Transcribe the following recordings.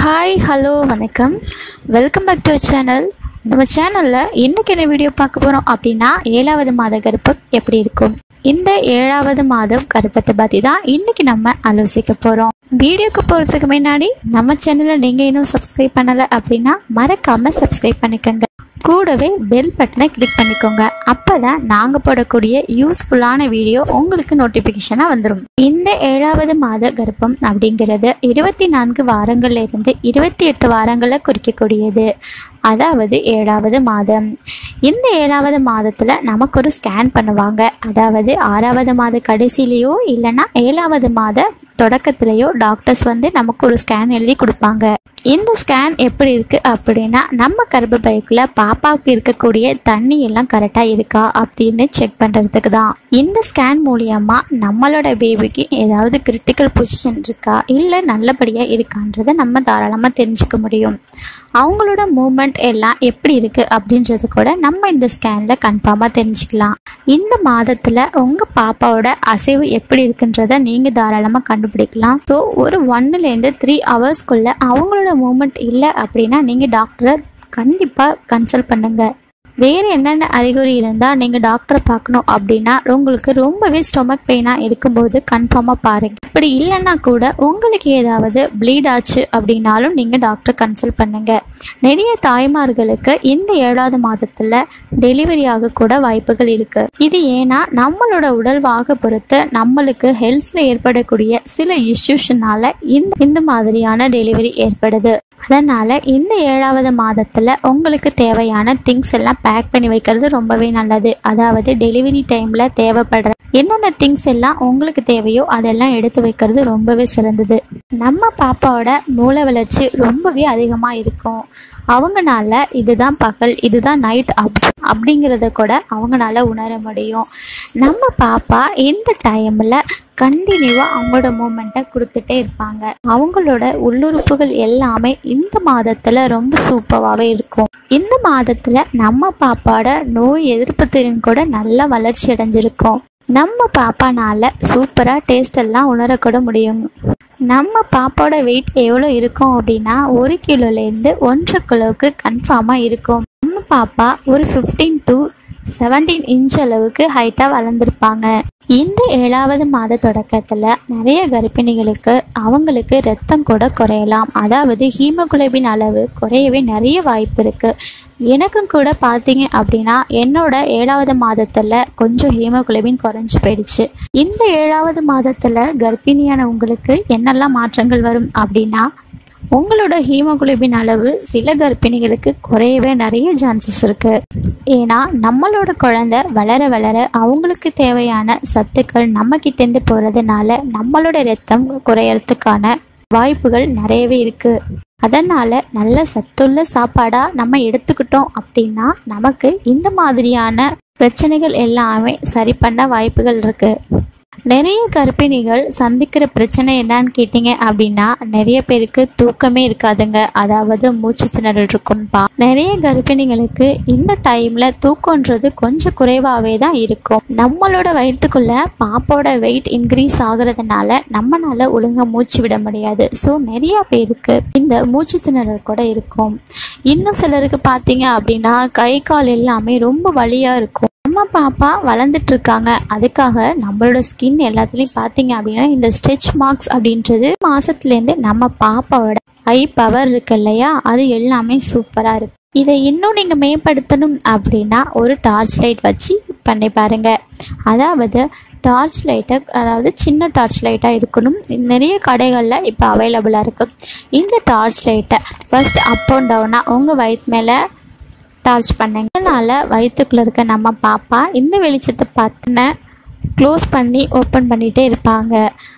hi hello வணக்கம் welcome back to channel நம்ம சேனலில் இன்றைக்கி என்ன வீடியோ பார்க்க போகிறோம் அப்படின்னா ஏழாவது மாத கர்ப்பம் எப்படி இருக்கும் இந்த ஏழாவது மாதம் கர்ப்பத்தை பற்றி தான் இன்றைக்கி நம்ம ஆலோசிக்க போகிறோம் வீடியோக்கு போகிறதுக்கு முன்னாடி நம்ம சேனலை நீங்கள் இன்னும் சப்ஸ்கிரைப் பண்ணலை அப்படின்னா மறக்காமல் சப்ஸ்கிரைப் பண்ணிக்கோங்க கூடவே பெல் பட்டனை கிளிக் பண்ணிக்கோங்க அப்போ தான் நாங்கள் போடக்கூடிய யூஸ்ஃபுல்லான வீடியோ உங்களுக்கு நோட்டிஃபிகேஷனாக வந்துடும் இந்த ஏழாவது மாத கர்ப்பம் அப்படிங்கிறது இருபத்தி நான்கு வாரங்கள்ல இருந்து இருபத்தி எட்டு வாரங்களை குறிக்கக்கூடியது அதாவது ஏழாவது மாதம் இந்த ஏழாவது மாதத்தில் நமக்கு ஒரு ஸ்கேன் பண்ணுவாங்க அதாவது ஆறாவது மாத கடைசிலேயோ இல்லைன்னா ஏழாவது மாத தொடக்கத்திலேயோ டாக்டர்ஸ் வந்து நமக்கு ஒரு ஸ்கேன் எழுதி கொடுப்பாங்க இந்த ஸ்கேன் எப்படி இருக்கு அப்படின்னா நம்ம கர்ப்பப்பைக்குள்ள பாப்பாவுக்கு இருக்கக்கூடிய தண்ணி எல்லாம் கரெக்டாக இருக்கா அப்படின்னு செக் பண்ணுறதுக்கு தான் இந்த ஸ்கேன் மூலியமா நம்மளோட பேபிக்கு ஏதாவது கிரிட்டிக்கல் பொசிஷன் இருக்கா இல்லை நல்லபடியாக இருக்கான்றதை நம்ம தாராளமாக தெரிஞ்சுக்க முடியும் அவங்களோட மூமெண்ட் எல்லாம் எப்படி இருக்குது அப்படின்றது கூட நம்ம இந்த ஸ்கேனில் கன்ஃபார்மாக தெரிஞ்சுக்கலாம் இந்த மாதத்தில் உங்கள் பாப்பாவோட அசைவு எப்படி இருக்குன்றத நீங்கள் தாராளமாக கண்டுபிடிக்கலாம் ஸோ ஒரு ஒன்னுலேருந்து த்ரீ ஹவர்ஸ்க்குள்ளே அவங்களோட மூமெண்ட் இல்லை அப்படின்னா நீங்கள் டாக்டரை கண்டிப்பாக கன்சல்ட் பண்ணுங்கள் வேறு என்னென்ன அறிகுறி இருந்தால் நீங்கள் டாக்டரை பார்க்கணும் அப்படின்னா உங்களுக்கு ரொம்பவே ஸ்டொமக் பெயினாக இருக்கும்போது கன்ஃபார்மாக பாருங்கள் இப்படி இல்லைன்னா கூட உங்களுக்கு ஏதாவது ப்ளீட் ஆச்சு அப்படின்னாலும் நீங்கள் டாக்டரை கன்சல்ட் பண்ணுங்கள் நிறைய தாய்மார்களுக்கு இந்த ஏழாவது மாதத்தில் டெலிவரி ஆகக்கூட வாய்ப்புகள் இருக்குது இது ஏன்னா நம்மளோட உடல்வாக பொறுத்து நம்மளுக்கு ஹெல்த்தில் ஏற்படக்கூடிய சில இஷ்யூஷனால இந்த இந்த மாதிரியான டெலிவரி ஏற்படுது அதனால் இந்த ஏழாவது மாதத்தில் உங்களுக்கு தேவையான திங்ஸ் எல்லாம் பேக் பண்ணி வைக்கிறது ரொம்பவே நல்லது அதாவது டெலிவரி டைமில் தேவைப்படுற என்னென்ன திங்ஸ் எல்லாம் உங்களுக்கு தேவையோ அதெல்லாம் எடுத்து வைக்கிறது ரொம்பவே சிறந்தது நம்ம பாப்பாவோட மூளை வளர்ச்சி ரொம்பவே அதிகமாக இருக்கும் அவங்கனால இதுதான் பகல் இதுதான் நைட் அப் அப்படிங்கிறத கூட அவங்களால உணர முடியும் நம்ம பாப்பா இந்த டைமில் கண்டினியூவாக அவங்களோட மூமெண்ட்டை கொடுத்துட்டே இருப்பாங்க அவங்களோட உள்ளுறுப்புகள் எல்லாமே இந்த மாதத்தில் ரொம்ப சூப்பராகவே இருக்கும் இந்த மாதத்தில் நம்ம பாப்பாவோட நோய் எதிர்ப்பு திறன் கூட நல்லா வளர்ச்சி அடைஞ்சிருக்கும் நம்ம பாப்பானால சூப்பராக டேஸ்ட் எல்லாம் உணரக்கூட முடியும் நம்ம பாப்பாவோட வெயிட் எவ்வளோ இருக்கும் அப்படின்னா ஒரு கிலோலேருந்து ஒன்றரை கிலோவுக்கு கன்ஃபார்மாக இருக்கும் நம்ம பாப்பா ஒரு ஃபிஃப்டீன் டு செவன்டீன் இன்ச் அளவுக்கு ஹைட்டாக வளர்ந்துருப்பாங்க இந்த ஏழாவது மாத தொடக்கத்தில் நிறைய கர்ப்பிணிகளுக்கு அவங்களுக்கு ரத்தம் கூட குறையலாம் அதாவது ஹீமோகுளோபின் அளவு குறையவே நிறைய வாய்ப்பு இருக்குது எனக்கும் கூட பார்த்தீங்க அப்படின்னா என்னோட ஏழாவது மாதத்தில் கொஞ்சம் ஹீமோகுளோபின் குறைஞ்சி போயிடுச்சு இந்த ஏழாவது மாதத்தில் கர்ப்பிணியான உங்களுக்கு என்னெல்லாம் மாற்றங்கள் வரும் அப்படின்னா உங்களோட ஹீமோகுளோபின் அளவு சில கர்ப்பிணிகளுக்கு குறையவே நிறைய சான்சஸ் இருக்கு ஏன்னா நம்மளோட குழந்தை வளர வளர அவங்களுக்கு தேவையான சத்துக்கள் நம்ம கிட்டேருந்து போகிறதுனால நம்மளோட ரத்தம் குறையறதுக்கான வாய்ப்புகள் நிறையவே இருக்கு அதனால நல்ல சத்துள்ள சாப்பாடா நம்ம எடுத்துக்கிட்டோம் அப்படின்னா நமக்கு இந்த மாதிரியான பிரச்சனைகள் எல்லாமே சரி பண்ண வாய்ப்புகள் இருக்கு நிறைய கர்ப்பிணிகள் சந்திக்கிற பிரச்சனை என்னன்னு கேட்டிங்க அப்படின்னா நிறைய பேருக்கு தூக்கமே இருக்காதுங்க அதாவது மூச்சு திணறல் இருக்கும்பா நிறைய கர்ப்பிணிகளுக்கு இந்த டைம்ல தூக்கம்ன்றது கொஞ்சம் குறைவாகவே தான் இருக்கும் நம்மளோட வயிற்றுக்குள்ள பாப்போட வெயிட் இன்க்ரீஸ் ஆகுறதுனால நம்மளால ஒழுங்கா மூச்சு விட முடியாது ஸோ நிறைய பேருக்கு இந்த மூச்சு திணறல் கூட இருக்கும் இன்னும் சிலருக்கு பார்த்தீங்க அப்படின்னா கை கால் எல்லாமே ரொம்ப வலியாக இருக்கும் நம்ம பாப்பா வளர்ந்துட்டு இருக்காங்க அதுக்காக நம்மளோட ஸ்கின் எல்லாத்துலேயும் பார்த்தீங்க அப்படின்னா இந்த ஸ்ட்ரெச் மார்க்ஸ் அப்படின்றது மாசத்துலேருந்து நம்ம பாப்பாவோட ஐ பவர் இருக்கு இல்லையா அது எல்லாமே சூப்பராக இருக்கு இதை இன்னும் நீங்கள் மேம்படுத்தணும் அப்படின்னா ஒரு டார்ச் லைட் வச்சு பண்ணி பாருங்க அதாவது டார்ச் லைட்டை அதாவது சின்ன டார்ச் லைட்டாக இருக்கணும் நிறைய கடைகளில் இப்போ அவைலபிளாக இருக்குது இந்த டார்ச் லைட்டை ஃபஸ்ட் அப் அண்ட் டவுனாக உங்கள் வயிற்று மேலே டார்ச் பண்ணுங்க இதனால் வயிற்றுக்குள்ளே இருக்க நம்ம பாப்பா இந்த வெளிச்சத்தை பார்த்துன க்ளோஸ் பண்ணி ஓப்பன் பண்ணிகிட்டே இருப்பாங்க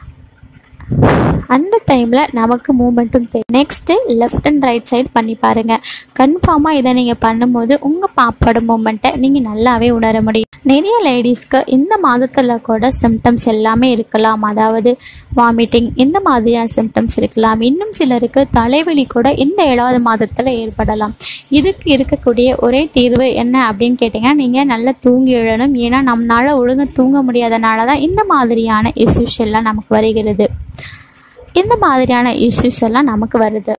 அந்த டைமில் நமக்கு மூமெண்ட்டும் தெரியும் next left and right side பண்ணி பாருங்கள் கன்ஃபார்மாக இதை நீங்கள் பண்ணும்போது உங்கள் பாப்பாவோட மூமெண்ட்டை நீங்கள் நல்லாவே உணர முடியும் நிறைய லேடிஸ்க்கு இந்த மாதத்தில் கூட சிம்டம்ஸ் எல்லாமே இருக்கலாம் அதாவது வாமிட்டிங் இந்த மாதிரியான சிம்டம்ஸ் இருக்கலாம் இன்னும் சிலருக்கு தலைவலி கூட இந்த ஏழாவது மாதத்தில் ஏற்படலாம் இதுக்கு இருக்கக்கூடிய ஒரே தீர்வு என்ன அப்படின்னு கேட்டிங்கன்னா நீங்கள் நல்லா தூங்கி எழணும் ஏன்னா நம்மளால் ஒழுங்காக தூங்க முடியாதனால தான் இந்த மாதிரியான இஷ்யூஸ் எல்லாம் நமக்கு வருகிறது இந்த மாதிரியான இஷ்யூஸ் எல்லாம் நமக்கு வருது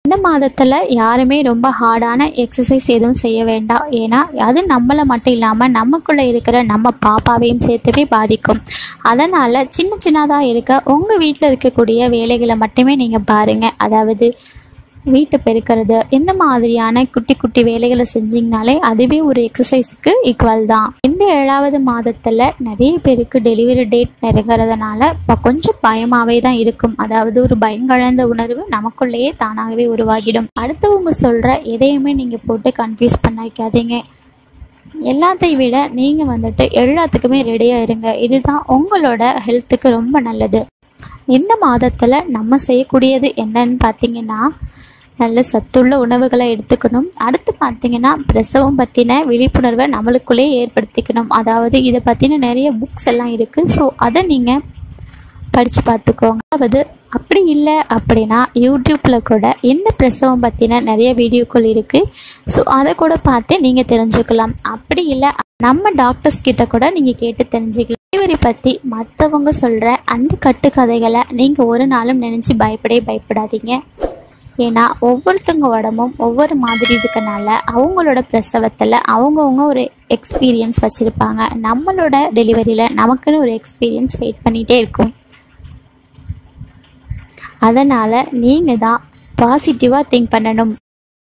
இந்த மாதத்தில் யாருமே ரொம்ப ஹார்டான எக்ஸசைஸ் எதுவும் செய்ய வேண்டாம் ஏன்னா அது நம்மளை மட்டும் இல்லாமல் நமக்குள்ளே இருக்கிற நம்ம பாப்பாவையும் சேர்த்துவே பாதிக்கும் அதனால் சின்ன சின்னதாக இருக்க உங்கள் வீட்டில் இருக்கக்கூடிய வேலைகளை மட்டுமே நீங்கள் பாருங்கள் அதாவது வீட்டை பெருக்கிறது இந்த மாதிரியான குட்டி குட்டி வேலைகளை செஞ்சிங்கனாலே அதுவே ஒரு எக்ஸசைஸுக்கு ஈக்குவல் தான் இந்த ஏழாவது மாதத்தில் நிறைய பேருக்கு டெலிவரி டேட் நெருங்குறதுனால இப்போ கொஞ்சம் பயமாகவே தான் இருக்கும் அதாவது ஒரு பயங்கழந்த உணர்வு நமக்குள்ளேயே தானாகவே உருவாகிடும் அடுத்தவங்க சொல்கிற எதையுமே நீங்கள் போட்டு கன்ஃபியூஸ் பண்ணிக்காதீங்க எல்லாத்தையும் விட நீங்கள் வந்துட்டு எல்லாத்துக்குமே ரெடியாக இருங்க இதுதான் உங்களோட ஹெல்த்துக்கு ரொம்ப நல்லது இந்த மாதத்தில் நம்ம செய்யக்கூடியது என்னன்னு பார்த்தீங்கன்னா நல்ல சத்துள்ள உணவுகளை எடுத்துக்கணும் அடுத்து பார்த்தீங்கன்னா பிரசவம் பற்றின விழிப்புணர்வை நம்மளுக்குள்ளே ஏற்படுத்திக்கணும் அதாவது இதை பற்றின நிறைய புக்ஸ் எல்லாம் இருக்குது ஸோ அதை நீங்கள் படித்து பார்த்துக்கோங்க அதாவது அப்படி இல்லை அப்படின்னா யூடியூப்பில் கூட இந்த பிரசவம் பற்றின நிறைய வீடியோக்கள் இருக்குது ஸோ அதை கூட பார்த்து நீங்கள் தெரிஞ்சுக்கலாம் அப்படி இல்லை நம்ம டாக்டர்ஸ் கிட்ட கூட நீங்கள் கேட்டு தெரிஞ்சுக்கலாம் டெலிவரி பற்றி மற்றவங்க சொல்கிற அந்த கட்டுக்கதைகளை நீங்கள் ஒரு நாளும் நினச்சி பயப்படவே பயப்படாதீங்க ஏன்னா ஒவ்வொருத்தவங்க உடம்பும் ஒவ்வொரு மாதிரி இருக்கனால அவங்களோட பிரசவத்தில் அவங்கவுங்க ஒரு எக்ஸ்பீரியன்ஸ் வச்சுருப்பாங்க நம்மளோட டெலிவரியில் நமக்குன்னு ஒரு எக்ஸ்பீரியன்ஸ் வெயிட் பண்ணிகிட்டே இருக்கும் அதனால் நீங்கள் தான் பாசிட்டிவாக திங்க் பண்ணணும்